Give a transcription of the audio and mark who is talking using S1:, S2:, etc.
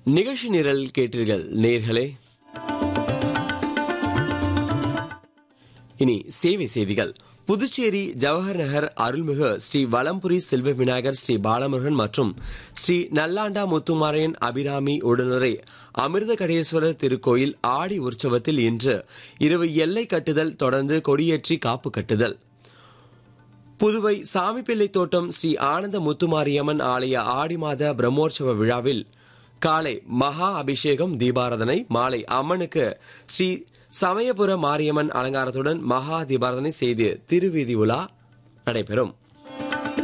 S1: நிகழ்ச்சி நிரல் கேட்டீர்கள் நேர்களே இனி சேவை செய்திகள் புதுச்சேரி ஜவஹர் நகர் அருள்மிகு ஸ்ரீ வலம்புரி செல்வ விநாயகர் ஸ்ரீ பாலமுருகன் மற்றும் ஸ்ரீ நல்லாண்டா முத்துமாரையன் அபிராமி உடனுரை அமிர்த கடேஸ்வரர் திருக்கோயில் ஆடி உற்சவத்தில் இன்று இரவு எல்லை கட்டுதல் தொடர்ந்து கொடியேற்றி காப்பு கட்டுதல் புதுவை சாமிப்பிள்ளை தோட்டம் ஸ்ரீ ஆனந்த முத்துமாரியம்மன் ஆலய ஆடி மாத பிரம்மோற்சவ விழாவில் காலை மகா அபிஷேகம் தீபாராதனை மாலை அம்மனுக்கு ஸ்ரீ சமயபுர மாரியம்மன் அலங்காரத்துடன் மகா தீபாராதனை செய்து திருவீதி உலா நடைபெறும்